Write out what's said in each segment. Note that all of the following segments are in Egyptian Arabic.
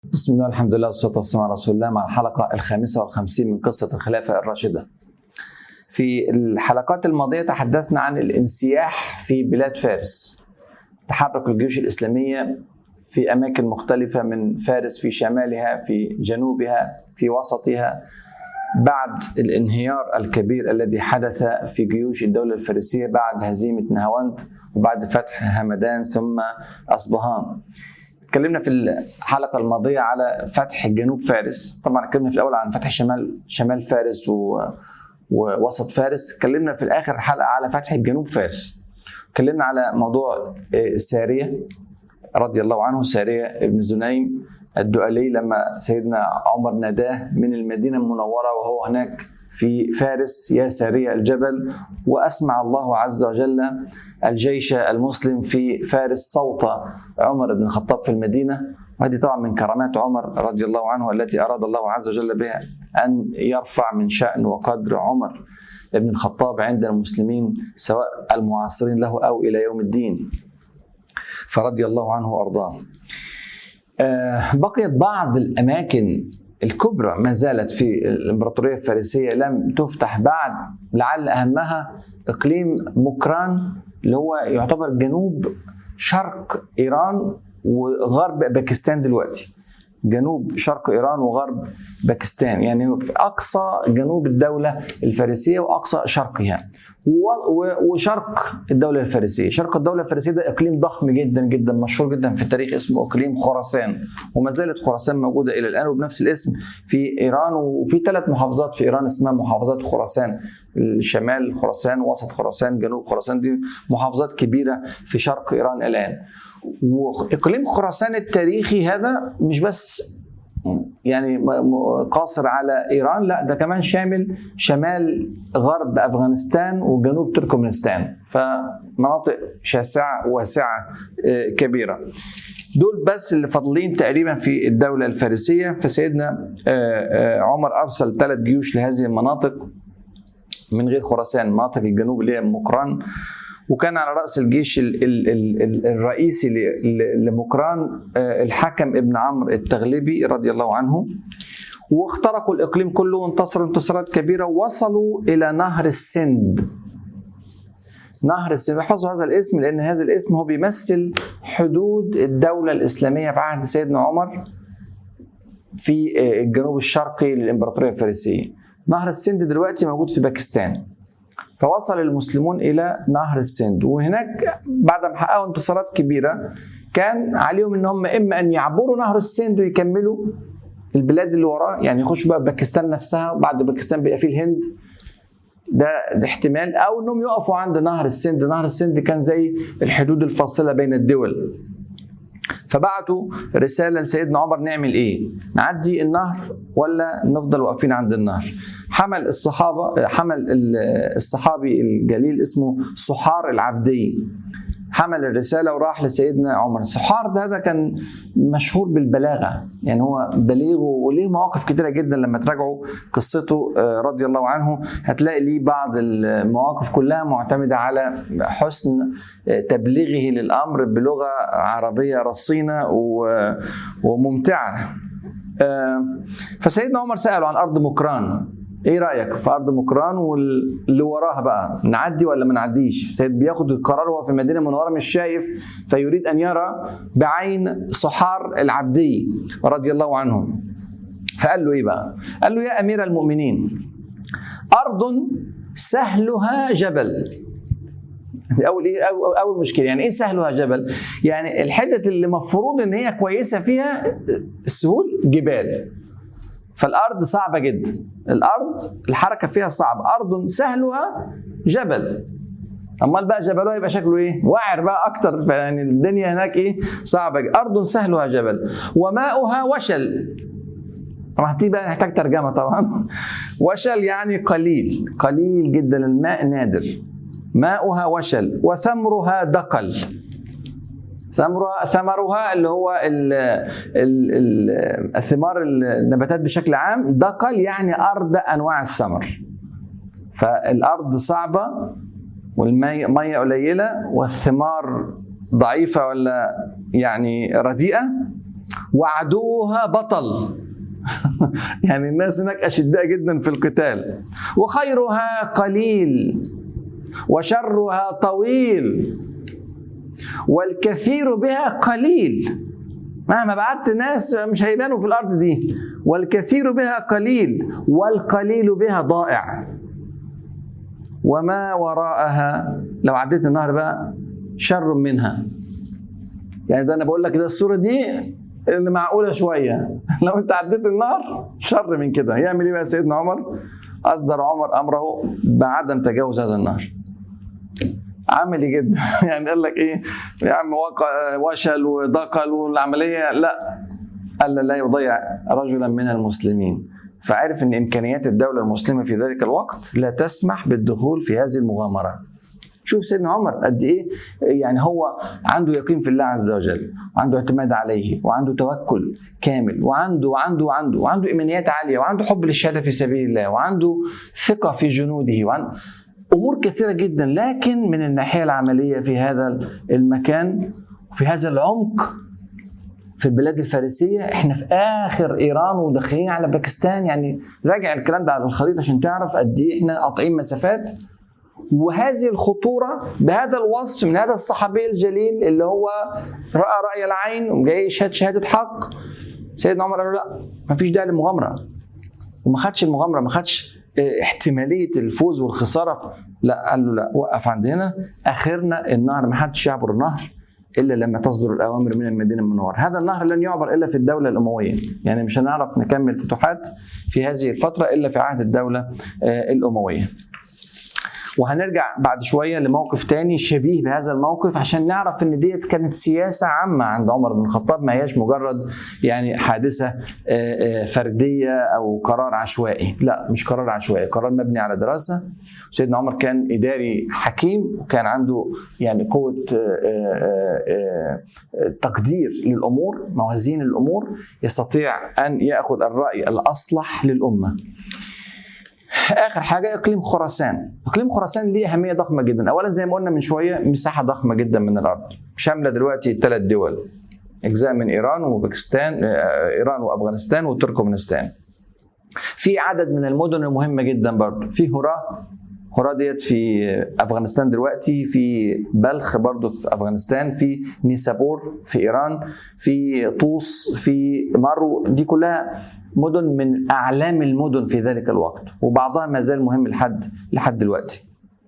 بسم الله الحمد لله والصلاة والسلام على رسول الله مع الحلقة الخامسة والخمسين من قصة الخلافة الراشدة في الحلقات الماضية تحدثنا عن الانسياح في بلاد فارس تحرك الجيوش الإسلامية في أماكن مختلفة من فارس في شمالها في جنوبها في وسطها بعد الانهيار الكبير الذي حدث في جيوش الدولة الفارسية بعد هزيمة نهاوند وبعد فتح همدان ثم أصبهان اتكلمنا في الحلقه الماضيه على فتح جنوب فارس طبعا اتكلمنا في الاول عن فتح شمال شمال فارس و... ووسط فارس اتكلمنا في الاخر الحلقه على فتح جنوب فارس اتكلمنا على موضوع ساريه رضي الله عنه ساريه ابن زنيم الدؤلي لما سيدنا عمر ناداه من المدينه المنوره وهو هناك في فارس يا سارية الجبل وأسمع الله عز وجل الجيش المسلم في فارس صوت عمر بن الخطاب في المدينة وهذه طبعا من كرامات عمر رضي الله عنه التي أراد الله عز وجل بها أن يرفع من شأن وقدر عمر بن الخطاب عند المسلمين سواء المعاصرين له أو إلى يوم الدين فرضي الله عنه وأرضاه بقيت بعض الأماكن الكبرى ما زالت في الامبراطوريه الفارسيه لم تفتح بعد لعل اهمها اقليم مكران اللي هو يعتبر جنوب شرق ايران وغرب باكستان دلوقتي جنوب شرق ايران وغرب باكستان يعني في اقصى جنوب الدوله الفارسيه واقصى شرقها وشرق الدوله الفارسيه شرق الدوله الفارسيه ده اقليم ضخم جدا جدا مشهور جدا في التاريخ اسمه اقليم خراسان وما زالت خراسان موجوده الى الان وبنفس الاسم في ايران وفي ثلاث محافظات في ايران اسمها محافظات خراسان الشمال خراسان وسط خراسان جنوب خراسان دي محافظات كبيره في شرق ايران الان واقليم خراسان التاريخي هذا مش بس يعني قاصر على ايران لا ده كمان شامل شمال غرب افغانستان وجنوب تركمانستان فمناطق شاسعه واسعه كبيره دول بس اللي فاضلين تقريبا في الدوله الفارسيه فسيدنا عمر ارسل ثلاث جيوش لهذه المناطق من غير خراسان مناطق الجنوب اللي هي مقران وكان على راس الجيش ال ال ال الرئيسي لمكران الحكم ابن عمرو التغلبي رضي الله عنه واخترقوا الاقليم كله وانتصروا انتصارات كبيره ووصلوا الى نهر السند نهر السند احفظوا هذا الاسم لان هذا الاسم هو بيمثل حدود الدوله الاسلاميه في عهد سيدنا عمر في الجنوب الشرقي للامبراطوريه الفارسيه نهر السند دلوقتي موجود في باكستان فوصل المسلمون الى نهر السند وهناك بعد ما حققوا انتصارات كبيره كان عليهم ان هم اما ان يعبروا نهر السند ويكملوا البلاد اللي وراه يعني يخشوا بقى باكستان نفسها وبعد باكستان بيبقى فيه الهند ده, ده احتمال او انهم يقفوا عند نهر السند نهر السند كان زي الحدود الفاصله بين الدول فبعتوا رساله لسيدنا عمر نعمل ايه؟ نعدي النهر ولا نفضل واقفين عند النهر؟ حمل الصحابه حمل الصحابي الجليل اسمه صحار العبدي حمل الرسالة وراح لسيدنا عمر صحار ده, ده كان مشهور بالبلاغة يعني هو بليغ وليه مواقف كتيرة جدا لما تراجعوا قصته رضي الله عنه هتلاقي ليه بعض المواقف كلها معتمدة على حسن تبليغه للأمر بلغة عربية رصينة وممتعة فسيدنا عمر سأله عن أرض مكران ايه رايك في ارض مكران واللي وراها بقى نعدي ولا ما نعديش سيد بياخد القرار وهو في المدينه المنوره مش شايف فيريد ان يرى بعين صحار العبدي رضي الله عنه فقال له ايه بقى قال له يا امير المؤمنين ارض سهلها جبل اول ايه اول, أول مشكله يعني ايه سهلها جبل يعني الحتت اللي مفروض ان هي كويسه فيها السهول جبال فالارض صعبه جدا الارض الحركه فيها صعبه ارض سهلها جبل امال بقى جبلها يبقى شكله ايه واعر بقى اكتر يعني الدنيا هناك ايه صعبه ارض سهلها جبل وماؤها وشل طبعا دي بقى نحتاج ترجمه طبعا وشل يعني قليل قليل جدا الماء نادر ماؤها وشل وثمرها دقل ثمرها ثمرها اللي هو ال ال ال الثمار النباتات بشكل عام دقل يعني ارض انواع الثمر فالارض صعبه والمية مية قليله والثمار ضعيفه ولا يعني رديئه وعدوها بطل يعني الناس هناك اشداء جدا في القتال وخيرها قليل وشرها طويل والكثير بها قليل مهما بعت ناس مش هيبانوا في الارض دي والكثير بها قليل والقليل بها ضائع وما وراءها لو عديت النهر بقى شر منها يعني ده انا بقول لك ده الصوره دي اللي معقوله شويه لو انت عديت النهر شر من كده يعمل ايه بقى سيدنا عمر اصدر عمر امره بعدم تجاوز هذا النهر عملي جدا يعني قال لك ايه يا عم وشل ودقل والعمليه لا قال لا يضيع رجلا من المسلمين فعرف ان امكانيات الدوله المسلمه في ذلك الوقت لا تسمح بالدخول في هذه المغامره شوف سيدنا عمر قد ايه يعني هو عنده يقين في الله عز وجل وعنده اعتماد عليه وعنده توكل كامل وعنده وعنده وعنده وعنده ايمانيات عاليه وعنده حب للشهاده في سبيل الله وعنده ثقه في جنوده وعنده امور كثيره جدا لكن من الناحيه العمليه في هذا المكان وفي هذا العمق في البلاد الفارسيه احنا في اخر ايران وداخلين على باكستان يعني راجع الكلام ده على الخريطه عشان تعرف قد ايه احنا قاطعين مسافات وهذه الخطوره بهذا الوصف من هذا الصحابي الجليل اللي هو راى راي العين وجاي يشهد شهاده حق سيدنا عمر قال له لا ما فيش داعي للمغامره وما خدش المغامره ما خدش احتماليه الفوز والخساره لا قال له لا وقف عند هنا اخرنا النهر ما حدش يعبر النهر الا لما تصدر الاوامر من المدينه المنوره، هذا النهر لن يعبر الا في الدوله الامويه، يعني مش هنعرف نكمل فتوحات في هذه الفتره الا في عهد الدوله الامويه. وهنرجع بعد شويه لموقف تاني شبيه بهذا الموقف عشان نعرف ان ديت كانت سياسه عامه عند عمر بن الخطاب ما هياش مجرد يعني حادثه فرديه او قرار عشوائي لا مش قرار عشوائي قرار مبني على دراسه سيدنا عمر كان اداري حكيم وكان عنده يعني قوه تقدير للامور موازين الامور يستطيع ان ياخذ الراي الاصلح للامه اخر حاجه اقليم خراسان اقليم خراسان ليه اهميه ضخمه جدا اولا زي ما قلنا من شويه مساحه ضخمه جدا من الارض شامله دلوقتي ثلاث دول اجزاء من ايران وباكستان ايران وافغانستان وتركمانستان في عدد من المدن المهمه جدا برضه في هراء هراء ديت في افغانستان دلوقتي في بلخ برضه في افغانستان في نيسابور في ايران في طوس في مرو دي كلها مدن من اعلام المدن في ذلك الوقت وبعضها ما زال مهم لحد لحد دلوقتي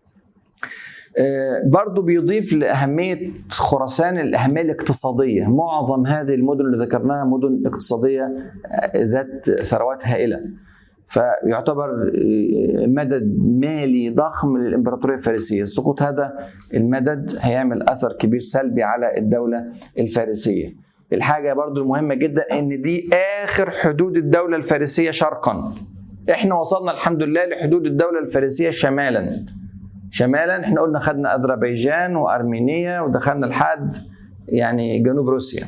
برضو بيضيف لأهمية خراسان الأهمية الاقتصادية معظم هذه المدن اللي ذكرناها مدن اقتصادية ذات ثروات هائلة فيعتبر مدد مالي ضخم للإمبراطورية الفارسية سقوط هذا المدد هيعمل أثر كبير سلبي على الدولة الفارسية الحاجة برضو المهمة جدا ان دي اخر حدود الدولة الفارسية شرقا احنا وصلنا الحمد لله لحدود الدولة الفارسية شمالا شمالا احنا قلنا خدنا اذربيجان وارمينيا ودخلنا لحد يعني جنوب روسيا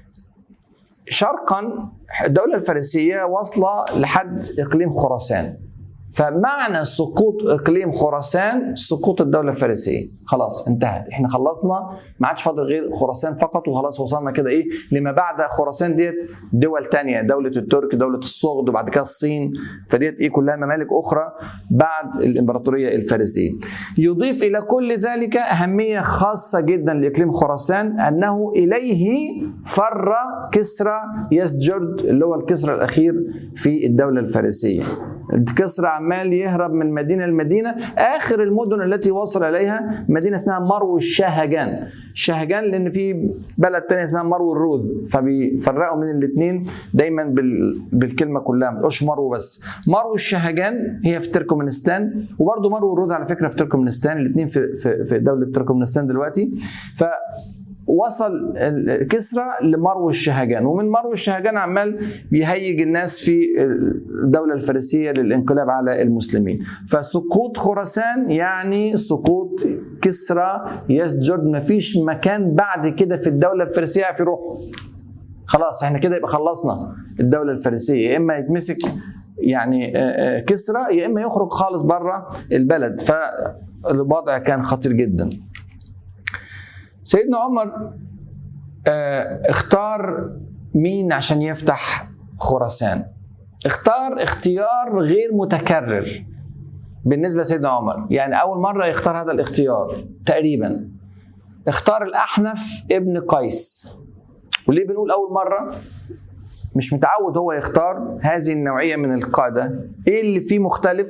شرقا الدولة الفارسية واصلة لحد اقليم خراسان فمعنى سقوط اقليم خراسان سقوط الدوله الفارسيه خلاص انتهت احنا خلصنا ما عادش فاضل غير خراسان فقط وخلاص وصلنا كده ايه لما بعد خراسان ديت دول تانية دولة الترك دولة الصغد وبعد كده الصين فديت ايه كلها ممالك اخرى بعد الامبراطورية الفارسية يضيف الى كل ذلك اهمية خاصة جدا لاقليم خراسان انه اليه فر كسرى يسجرد اللي هو الكسرى الاخير في الدولة الفارسية كسرى عمال يهرب من مدينة لمدينة آخر المدن التي وصل إليها مدينة اسمها مرو الشاهجان الشاهجان لأن في بلد تانية اسمها مرو الروذ فبيفرقوا من الاثنين دايما بال... بالكلمة كلها ما تقولش مرو بس مرو الشاهجان هي في تركمانستان وبرضه مرو الروذ على فكرة في تركمانستان الاثنين في, في, في دولة تركمانستان دلوقتي ف وصل كسرى لمرو الشهجان ومن مرو الشهجان عمال بيهيج الناس في الدولة الفارسية للانقلاب على المسلمين فسقوط خراسان يعني سقوط كسرى يسجد مفيش مكان بعد كده في الدولة الفارسية في روحه خلاص احنا كده يبقى خلصنا الدولة الفارسية يا اما يتمسك يعني كسرى يا اما يخرج خالص بره البلد فالوضع كان خطير جدا سيدنا عمر اختار مين عشان يفتح خراسان اختار اختيار غير متكرر بالنسبة لسيدنا عمر يعني أول مرة يختار هذا الاختيار تقريبا اختار الأحنف ابن قيس وليه بنقول أول مرة مش متعود هو يختار هذه النوعية من القادة ايه اللي فيه مختلف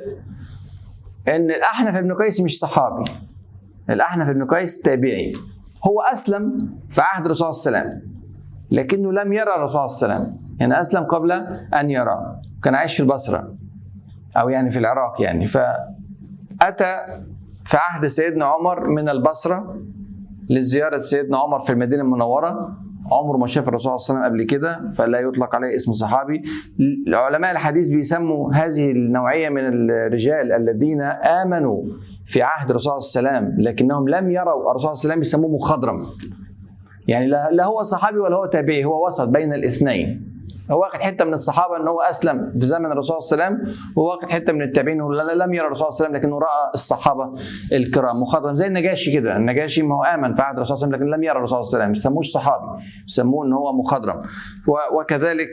ان الأحنف ابن قيس مش صحابي الأحنف ابن قيس تابعي هو أسلم في عهد الرسول صلى الله عليه وسلم لكنه لم يرى الرسول صلى الله عليه وسلم يعني أسلم قبل أن يرى كان عايش في البصرة أو يعني في العراق يعني فأتى في عهد سيدنا عمر من البصرة لزيارة سيدنا عمر في المدينة المنورة عمره ما شاف الرسول صلى الله عليه وسلم قبل كده فلا يطلق عليه اسم صحابي علماء الحديث بيسموا هذه النوعية من الرجال الذين آمنوا في عهد الرسول صلى الله عليه وسلم لكنهم لم يروا الرسول صلى الله عليه وسلم يسموه مخضرم يعني لا هو صحابي ولا هو تابعي هو وسط بين الاثنين هو واخد حته من الصحابه ان هو اسلم في زمن الرسول صلى الله عليه وسلم وهو واخد حته من التابعين انه لم يرى الرسول صلى الله عليه وسلم لكنه راى الصحابه الكرام مخضرم زي النجاشي كده النجاشي ما هو امن في عهد الرسول صلى الله عليه وسلم لكن لم يرى الرسول صلى الله عليه وسلم ما يسموش صحابي يسموه ان هو مخضرم وكذلك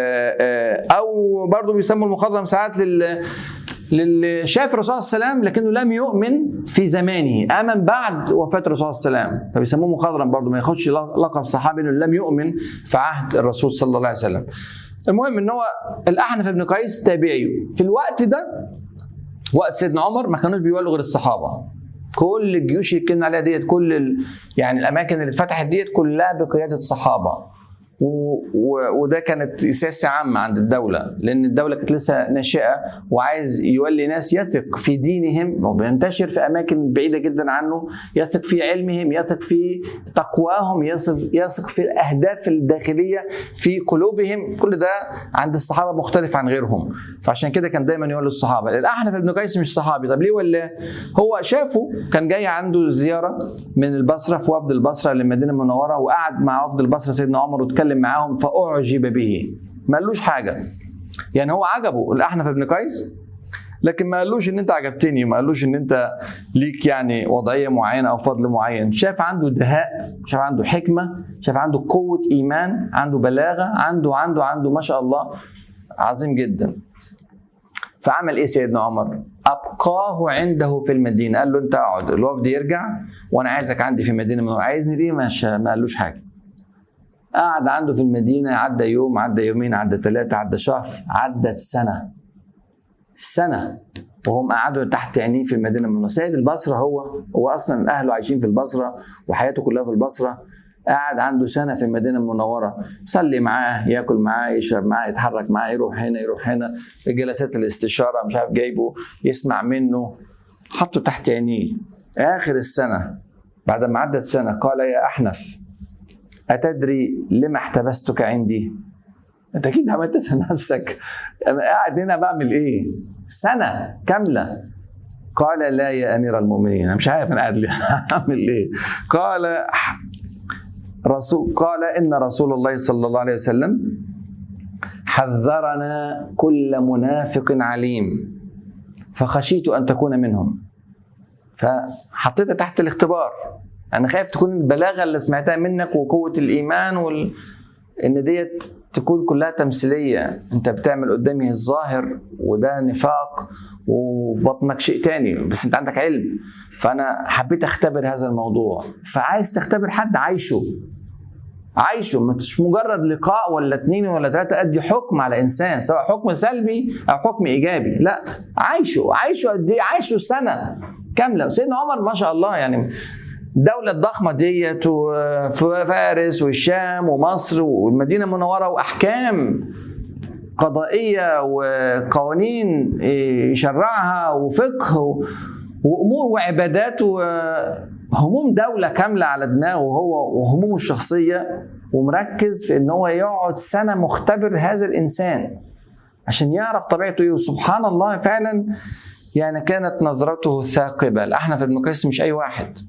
او برضه بيسموا المخضرم ساعات لل للي شاف الرسول صلى الله عليه وسلم لكنه لم يؤمن في زمانه امن بعد وفاه الرسول صلى الله عليه وسلم فبيسموه مخضرم برضه ما ياخدش لقب صحابي انه لم يؤمن في عهد الرسول صلى الله عليه وسلم المهم ان هو الاحنف بن قيس تابعي في الوقت ده وقت سيدنا عمر ما كانوش بيولوا غير الصحابه كل الجيوش اللي اتكلمنا عليها ديت كل ال... يعني الاماكن اللي اتفتحت ديت كلها بقياده صحابه و... و... وده كانت سياسه عامه عند الدوله لان الدوله كانت لسه ناشئه وعايز يولي ناس يثق في دينهم وبينتشر في اماكن بعيده جدا عنه يثق في علمهم يثق في تقواهم يثق يثق في الاهداف الداخليه في قلوبهم كل ده عند الصحابه مختلف عن غيرهم فعشان كده كان دايما يقول للصحابه الاحنف ابن قيس مش صحابي طب ليه ولا هو شافه كان جاي عنده زياره من البصره في وفد البصره للمدينه المنوره وقعد مع وفد البصره سيدنا عمر واتكلم معاهم فاعجب به ما قالوش حاجه يعني هو عجبه الاحنف ابن قيس لكن ما قالوش ان انت عجبتني ما قالوش ان انت ليك يعني وضعيه معينه او فضل معين شاف عنده دهاء شاف عنده حكمه شاف عنده قوه ايمان عنده بلاغه عنده عنده عنده ما شاء الله عظيم جدا فعمل ايه سيدنا عمر ابقاه عنده في المدينه قال له انت اقعد الوفد يرجع وانا عايزك عندي في المدينه من عايزني ليه مش ما قالوش حاجه قعد عنده في المدينة عدى يوم عدى يومين عدى ثلاثة عدى شهر عدت سنة سنة وهم قعدوا تحت عينيه في المدينة المنورة سيد البصرة هو هو أصلا أهله عايشين في البصرة وحياته كلها في البصرة قعد عنده سنة في المدينة المنورة صلي معاه ياكل معاه يشرب معاه يتحرك معاه يروح هنا يروح هنا في جلسات الاستشارة مش عارف جايبه يسمع منه حطه تحت عينيه آخر السنة بعد ما عدت سنة قال يا أحنف أتدري لما احتبستك عندي؟ أنت أكيد عملت تسأل نفسك أنا قاعد هنا بعمل إيه؟ سنة كاملة قال لا يا أمير المؤمنين أنا مش عارف أنا قاعد أعمل إيه؟ قال رسول قال إن رسول الله صلى الله عليه وسلم حذرنا كل منافق عليم فخشيت أن تكون منهم فحطيتها تحت الاختبار انا خايف تكون البلاغه اللي سمعتها منك وقوه الايمان وال... ان ديت تكون كلها تمثيليه انت بتعمل قدامي الظاهر وده نفاق وفي بطنك شيء تاني بس انت عندك علم فانا حبيت اختبر هذا الموضوع فعايز تختبر حد عايشه عايشه مش مجرد لقاء ولا اتنين ولا ثلاثة أدي حكم على إنسان سواء حكم سلبي أو حكم إيجابي لا عايشه عايشه قد إيه عايشه سنة كاملة سيدنا عمر ما شاء الله يعني الدولة الضخمة ديت وفارس والشام ومصر والمدينة المنورة وأحكام قضائية وقوانين يشرعها وفقه وأمور وعبادات وهموم دولة كاملة على دماغه هو وهمومه الشخصية ومركز في ان هو يقعد سنة مختبر هذا الإنسان عشان يعرف طبيعته ايه وسبحان الله فعلا يعني كانت نظرته ثاقبة الأحنف بن قيس مش أي واحد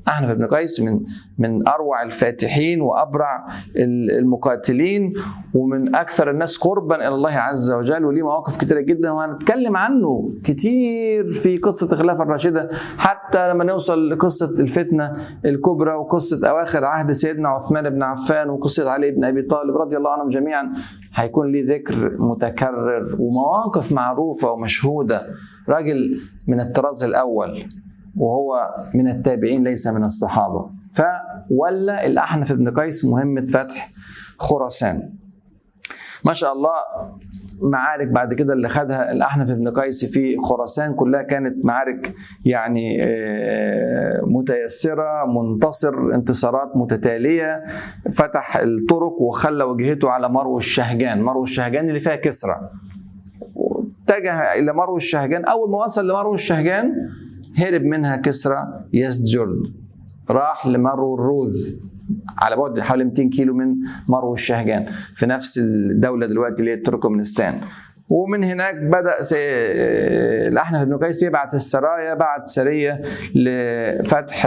احنف بن قيس من من اروع الفاتحين وابرع المقاتلين ومن اكثر الناس قربا الى الله عز وجل وليه مواقف كثيره جدا وهنتكلم عنه كتير في قصه الخلافه الراشده حتى لما نوصل لقصه الفتنه الكبرى وقصه اواخر عهد سيدنا عثمان بن عفان وقصه علي بن ابي طالب رضي الله عنهم جميعا هيكون ليه ذكر متكرر ومواقف معروفه ومشهوده راجل من الطراز الاول وهو من التابعين ليس من الصحابة فولى الأحنف بن قيس مهمة فتح خراسان ما شاء الله معارك بعد كده اللي خدها الأحنف بن قيس في خراسان كلها كانت معارك يعني متيسرة منتصر انتصارات متتالية فتح الطرق وخلى وجهته على مرو الشهجان مرو الشهجان اللي فيها كسرى اتجه إلى مرو الشهجان أول ما وصل لمرو الشهجان هرب منها كسرى يزدجرد راح لمرو الروذ على بعد حوالي 200 كيلو من مرو الشهجان في نفس الدوله دلوقتي اللي هي تركمانستان ومن هناك بدا الاحنف بن قيس يبعت السرايا بعت سريه لفتح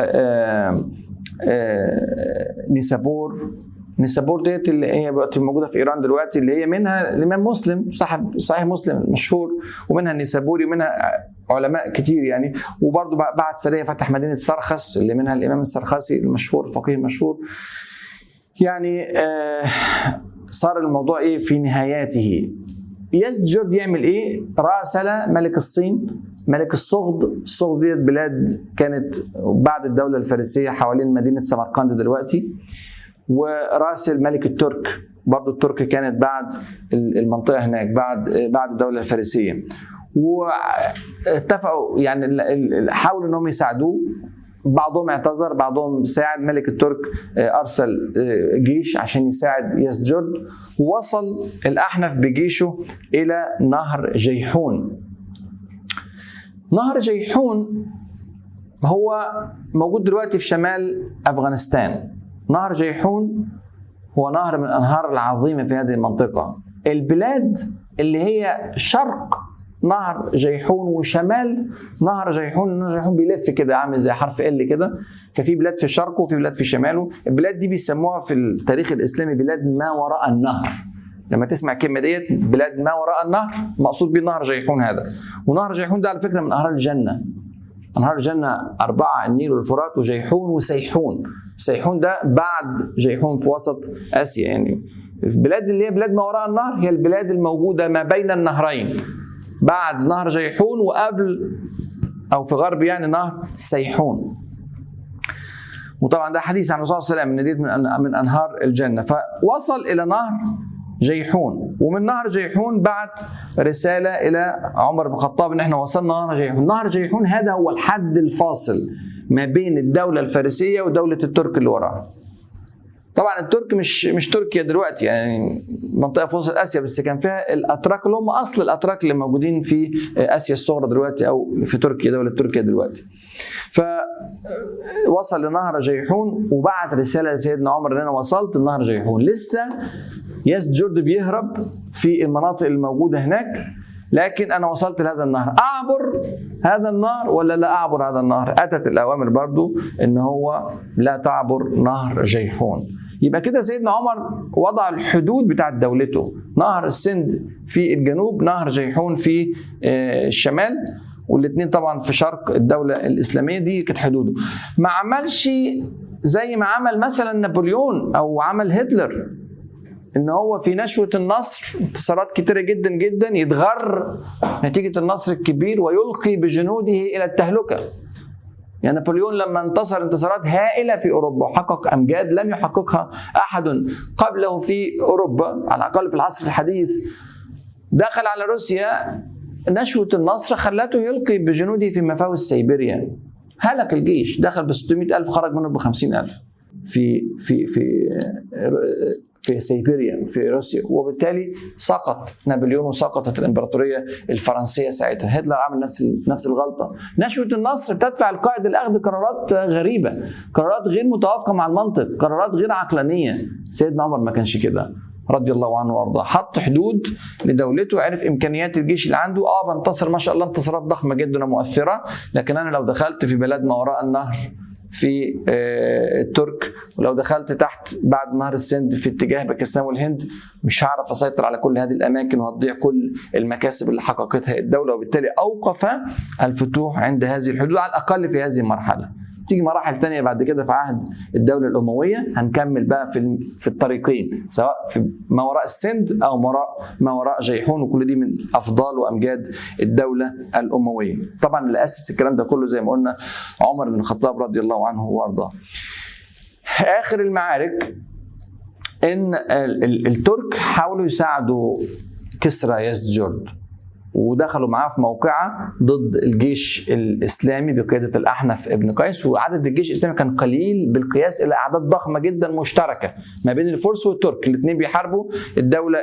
نيسابور نيسابور ديت اللي هي موجوده في ايران دلوقتي اللي هي منها الامام مسلم صاحب صحيح مسلم المشهور ومنها النيسابوري ومنها علماء كتير يعني وبرضه بعد سريه فتح مدينه سرخس اللي منها الامام السرخسي المشهور فقيه مشهور يعني آه صار الموضوع ايه في نهاياته يزد جورد يعمل ايه؟ راسل ملك الصين ملك الصغد الصغد ديت بلاد كانت بعد الدوله الفارسيه حوالين مدينه سمرقند دلوقتي وراسل ملك الترك برضو الترك كانت بعد المنطقه هناك بعد بعد الدوله الفارسيه واتفقوا يعني حاولوا انهم يساعدوه بعضهم اعتذر بعضهم ساعد ملك الترك ارسل جيش عشان يساعد يسجد ووصل الاحنف بجيشه الى نهر جيحون نهر جيحون هو موجود دلوقتي في شمال افغانستان نهر جيحون هو نهر من الانهار العظيمه في هذه المنطقه البلاد اللي هي شرق نهر جيحون وشمال نهر جيحون نهر جيحون بيلف كده عامل زي حرف ال كده ففي بلاد في شرقه وفي بلاد في شماله البلاد دي بيسموها في التاريخ الاسلامي بلاد ما وراء النهر لما تسمع الكلمه ديت بلاد ما وراء النهر مقصود بيه نهر جيحون هذا ونهر جيحون ده على فكره من انهار الجنه انهار الجنه اربعه النيل والفرات وجيحون وسيحون سيحون ده بعد جيحون في وسط اسيا يعني البلاد اللي هي بلاد ما وراء النهر هي البلاد الموجوده ما بين النهرين بعد نهر جيحون وقبل او في غرب يعني نهر سيحون وطبعا ده حديث عن الرسول صلى الله عليه وسلم ان ديت من من انهار الجنه فوصل الى نهر جيحون ومن نهر جيحون بعت رساله الى عمر بن الخطاب ان احنا وصلنا نهر جيحون نهر جيحون هذا هو الحد الفاصل ما بين الدوله الفارسيه ودوله الترك اللي وراها طبعا الترك مش مش تركيا دلوقتي يعني منطقه في وسط اسيا بس كان فيها الاتراك اللي هم اصل الاتراك اللي موجودين في اسيا الصغرى دلوقتي او في تركيا دوله تركيا دلوقتي. فوصل لنهر جيحون وبعت رساله لسيدنا عمر ان انا وصلت لنهر جيحون لسه ياس جورد بيهرب في المناطق الموجوده هناك لكن انا وصلت لهذا النهر اعبر هذا النهر ولا لا اعبر هذا النهر اتت الاوامر برضو ان هو لا تعبر نهر جيحون يبقى كده سيدنا عمر وضع الحدود بتاعت دولته نهر السند في الجنوب نهر جيحون في الشمال والاثنين طبعا في شرق الدولة الإسلامية دي كانت حدوده ما عملش زي ما عمل مثلا نابليون أو عمل هتلر ان هو في نشوه النصر انتصارات كتيره جدا جدا يتغر نتيجه النصر الكبير ويلقي بجنوده الى التهلكه يعني نابليون لما انتصر انتصارات هائله في اوروبا وحقق امجاد لم يحققها احد قبله في اوروبا على الاقل في العصر الحديث دخل على روسيا نشوه النصر خلته يلقي بجنوده في مفاوز سيبيريا هلك الجيش دخل ب 600 ألف خرج منه ب 50 ألف في في في في سيبيريا في روسيا وبالتالي سقط نابليون وسقطت الامبراطوريه الفرنسيه ساعتها هتلر عمل نفس نفس الغلطه نشوه النصر تدفع القائد لاخذ قرارات غريبه قرارات غير متوافقه مع المنطق قرارات غير عقلانيه سيدنا عمر ما كانش كده رضي الله عنه وارضاه حط حدود لدولته عرف امكانيات الجيش اللي عنده اه بنتصر ما شاء الله انتصارات ضخمه جدا ومؤثره لكن انا لو دخلت في بلاد ما وراء النهر في آه، الترك ولو دخلت تحت بعد نهر السند في اتجاه باكستان والهند مش هعرف اسيطر على كل هذه الاماكن وهتضيع كل المكاسب اللي حققتها الدوله وبالتالي اوقف الفتوح عند هذه الحدود على الاقل في هذه المرحله. تيجي مراحل تانية بعد كده في عهد الدولة الأموية هنكمل بقى في في الطريقين سواء في ما وراء السند أو ما وراء ما وراء جيحون وكل دي من أفضال وأمجاد الدولة الأموية طبعا اللي أسس الكلام ده كله زي ما قلنا عمر بن الخطاب رضي الله عنه وأرضاه آخر المعارك إن الترك حاولوا يساعدوا كسرى يزجرد ودخلوا معاه في موقعة ضد الجيش الإسلامي بقيادة الأحنف ابن قيس وعدد الجيش الإسلامي كان قليل بالقياس إلى أعداد ضخمة جدا مشتركة ما بين الفرس والترك الاثنين بيحاربوا الدولة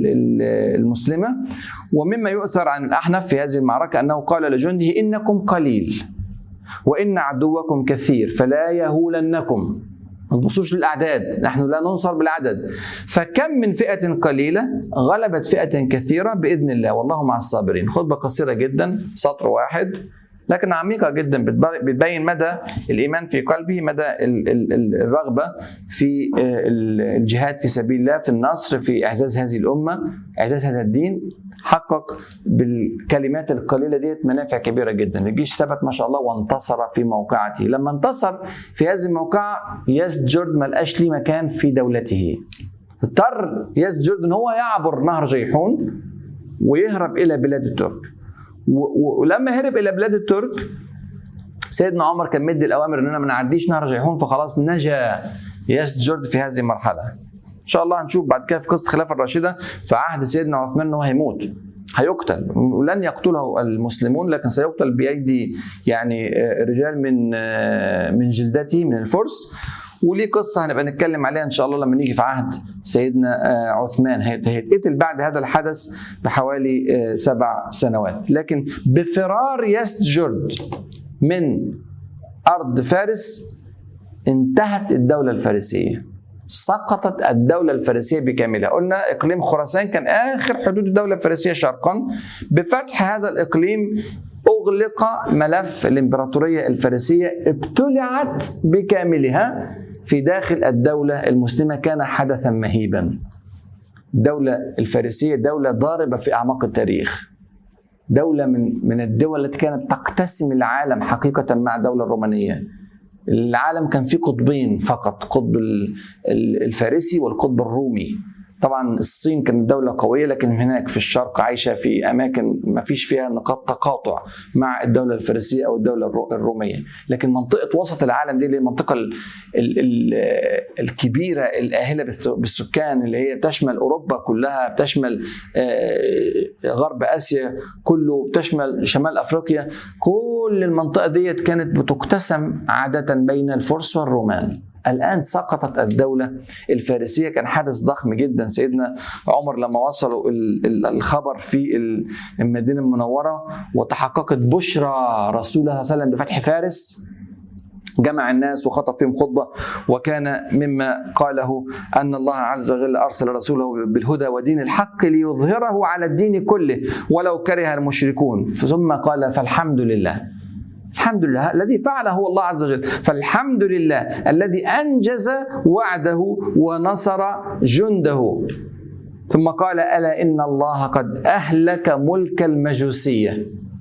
المسلمة ومما يؤثر عن الأحنف في هذه المعركة أنه قال لجنده إنكم قليل وإن عدوكم كثير فلا يهولنكم ما تبصوش للاعداد نحن لا ننصر بالعدد فكم من فئه قليله غلبت فئه كثيره باذن الله والله مع الصابرين خطبه قصيره جدا سطر واحد لكن عميقة جدا بتبين مدى الإيمان في قلبه مدى الرغبة في آه، الجهاد في سبيل الله في النصر في إعزاز هذه الأمة إعزاز هذا الدين حقق بالكلمات القليلة ديت منافع كبيرة جدا الجيش ثبت ما شاء الله وانتصر في موقعته لما انتصر في هذه الموقعة يزد جورد ما لقاش ليه مكان في دولته اضطر يزد جورد ان هو يعبر نهر جيحون ويهرب الى بلاد الترك ولما هرب الى بلاد الترك سيدنا عمر كان مدي الاوامر اننا ما نعديش نهر جيحون فخلاص نجا يزد جورد في هذه المرحله ان شاء الله هنشوف بعد كده في قصه الخلافه الراشده في عهد سيدنا عثمان انه هيموت هيقتل ولن يقتله المسلمون لكن سيقتل بايدي يعني آه، رجال من آه، من جلدته من الفرس وليه قصه هنبقى نتكلم عليها ان شاء الله لما نيجي في عهد سيدنا آه، عثمان هيتقتل بعد هذا الحدث بحوالي سبع سنوات لكن بفرار يسجرد من ارض فارس انتهت الدوله الفارسيه سقطت الدولة الفارسية بكاملها قلنا إقليم خراسان كان آخر حدود الدولة الفارسية شرقا بفتح هذا الإقليم أغلق ملف الإمبراطورية الفارسية ابتلعت بكاملها في داخل الدولة المسلمة كان حدثا مهيبا الدولة الفارسية دولة ضاربة في أعماق التاريخ دولة من من الدول التي كانت تقتسم العالم حقيقة مع الدولة الرومانية العالم كان فيه قطبين فقط قطب الفارسي والقطب الرومي طبعا الصين كانت دولة قوية لكن هناك في الشرق عايشة في أماكن ما فيش فيها نقاط تقاطع مع الدولة الفارسية أو الدولة الرومية لكن منطقة وسط العالم دي اللي هي المنطقة ال ال ال الكبيرة الآهلة بالسكان اللي هي بتشمل أوروبا كلها بتشمل آه، غرب آسيا كله بتشمل شمال أفريقيا كل المنطقة ديت كانت بتقتسم عادة بين الفرس والرومان الآن سقطت الدولة الفارسية كان حدث ضخم جدا سيدنا عمر لما وصلوا الخبر في المدينة المنورة وتحققت بشرى رسول الله صلى الله عليه وسلم بفتح فارس جمع الناس وخطب فيهم خطبه وكان مما قاله ان الله عز وجل ارسل رسوله بالهدى ودين الحق ليظهره على الدين كله ولو كره المشركون ثم قال فالحمد لله الحمد لله الذي فعله هو الله عز وجل فالحمد لله الذي انجز وعده ونصر جنده ثم قال الا ان الله قد اهلك ملك المجوسيه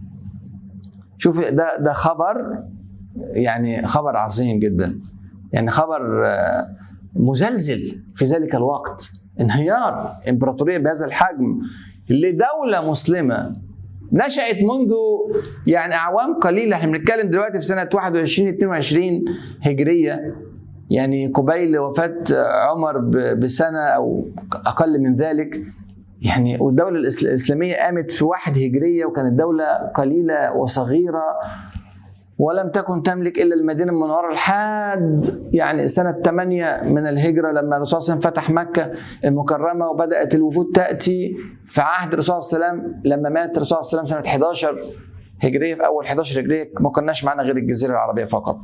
شوف ده ده خبر يعني خبر عظيم جدا يعني خبر آه، مزلزل في ذلك الوقت انهيار امبراطوريه بهذا الحجم لدوله مسلمه نشأت منذ يعني أعوام قليلة احنا بنتكلم دلوقتي في سنة 21 22 هجرية يعني قبيل وفاة عمر بسنة أو أقل من ذلك يعني والدولة الإسلامية قامت في واحد هجرية وكانت دولة قليلة وصغيرة ولم تكن تملك الا المدينه المنوره لحد يعني سنه 8 من الهجره لما الرسول صلى الله عليه وسلم فتح مكه المكرمه وبدات الوفود تاتي في عهد الرسول صلى الله عليه وسلم لما مات الرسول صلى الله عليه وسلم سنه 11 هجريه في اول 11 هجريه ما كناش معانا غير الجزيره العربيه فقط.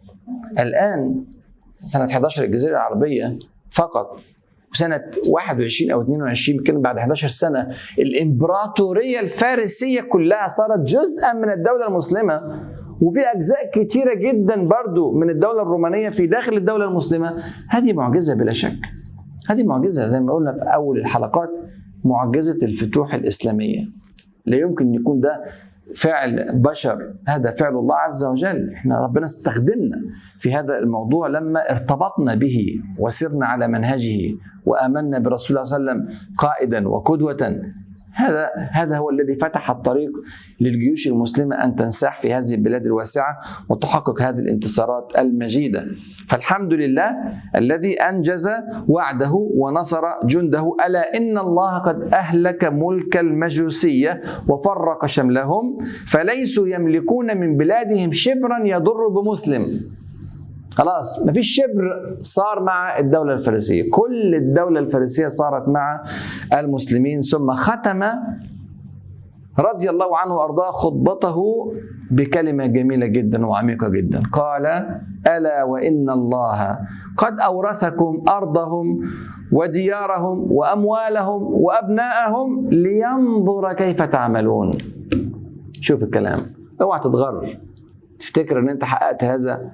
الان سنه 11 الجزيره العربيه فقط سنة 21 أو 22 يمكن بعد 11 سنة الإمبراطورية الفارسية كلها صارت جزءا من الدولة المسلمة وفي اجزاء كتيره جدا برضو من الدوله الرومانيه في داخل الدوله المسلمه هذه معجزه بلا شك هذه معجزه زي ما قلنا في اول الحلقات معجزه الفتوح الاسلاميه لا يمكن يكون ده فعل بشر هذا فعل الله عز وجل احنا ربنا استخدمنا في هذا الموضوع لما ارتبطنا به وسرنا على منهجه وامنا برسول الله صلى الله عليه وسلم قائدا وقدوه هذا هذا هو الذي فتح الطريق للجيوش المسلمه ان تنساح في هذه البلاد الواسعه وتحقق هذه الانتصارات المجيده. فالحمد لله الذي انجز وعده ونصر جنده الا ان الله قد اهلك ملك المجوسيه وفرق شملهم فليسوا يملكون من بلادهم شبرا يضر بمسلم. خلاص مفيش شبر صار مع الدولة الفارسية كل الدولة الفارسية صارت مع المسلمين ثم ختم رضي الله عنه وارضاه خطبته بكلمه جميله جدا وعميقه جدا قال الا وان الله قد اورثكم ارضهم وديارهم واموالهم وابناءهم لينظر كيف تعملون شوف الكلام اوعى تتغر تفتكر ان انت حققت هذا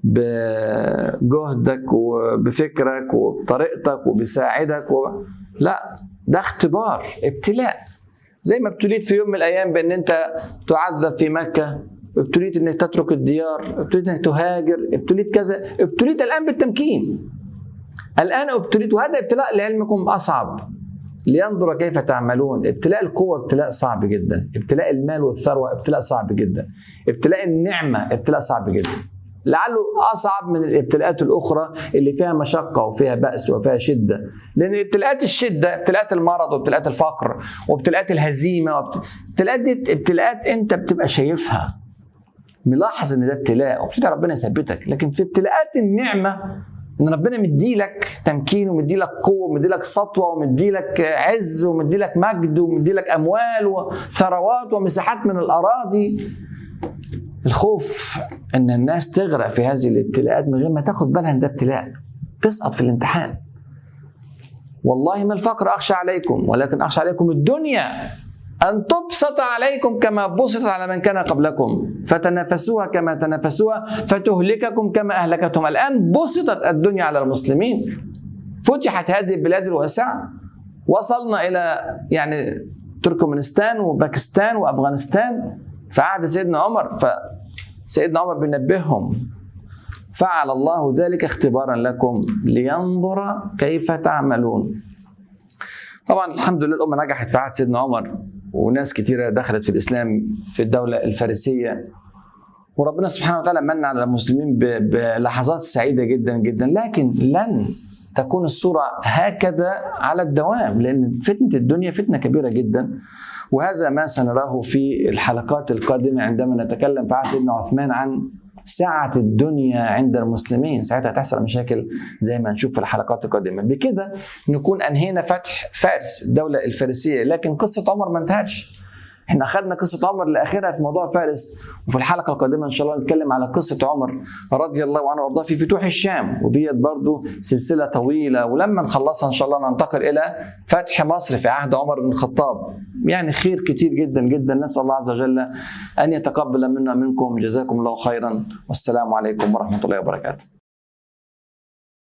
بجهدك وبفكرك وبطريقتك وبيساعدك و... لا ده اختبار ابتلاء زي ما ابتليت في يوم من الايام بان انت تعذب في مكه ابتليت انك تترك الديار ابتليت انك تهاجر ابتليت كذا ابتليت الان بالتمكين الان ابتليت وهذا ابتلاء لعلمكم اصعب لينظر كيف تعملون ابتلاء القوة ابتلاء صعب جدا ابتلاء المال والثروة ابتلاء صعب جدا ابتلاء النعمة ابتلاء صعب جدا لعله اصعب من الابتلاءات الاخرى اللي فيها مشقه وفيها باس وفيها شده لان ابتلاءات الشده ابتلاءات المرض وابتلاءات الفقر وابتلاءات الهزيمه ابتلاءات دي ابتلاءات انت بتبقى شايفها ملاحظ ان ده ابتلاء وابتلاء ربنا يثبتك لكن في ابتلاءات النعمه ان ربنا مديلك تمكين ومديلك قوه ومديلك سطوه ومديلك عز ومديلك مجد ومديلك اموال وثروات ومساحات من الاراضي الخوف ان الناس تغرق في هذه الابتلاءات من غير ما تاخد بالها ان ده ابتلاء تسقط في الامتحان والله ما الفقر اخشى عليكم ولكن اخشى عليكم الدنيا ان تبسط عليكم كما بسطت على من كان قبلكم فتنافسوها كما تنافسوها فتهلككم كما اهلكتهم الان بسطت الدنيا على المسلمين فتحت هذه البلاد الواسعه وصلنا الى يعني تركمانستان وباكستان وافغانستان في عهد سيدنا عمر فسيدنا عمر بينبههم فعل الله ذلك اختبارا لكم لينظر كيف تعملون طبعا الحمد لله الأمة نجحت في عهد سيدنا عمر وناس كثيرة دخلت في الإسلام في الدولة الفارسية وربنا سبحانه وتعالى من على المسلمين بلحظات سعيدة جدا جدا لكن لن تكون الصورة هكذا على الدوام لأن فتنة الدنيا فتنة كبيرة جدا وهذا ما سنراه في الحلقات القادمة عندما نتكلم في عهد سيدنا عثمان عن سعة الدنيا عند المسلمين ساعتها تحصل مشاكل زي ما نشوف في الحلقات القادمة بكده نكون أنهينا فتح فارس الدولة الفارسية لكن قصة عمر ما انتهتش احنا اخذنا قصه عمر لاخرها في موضوع فارس وفي الحلقه القادمه ان شاء الله نتكلم على قصه عمر رضي الله عنه وارضاه في فتوح الشام وديت برضو سلسله طويله ولما نخلصها ان شاء الله ننتقل الى فتح مصر في عهد عمر بن الخطاب يعني خير كتير جدا جدا نسال الله عز وجل ان يتقبل منا منكم جزاكم الله خيرا والسلام عليكم ورحمه الله وبركاته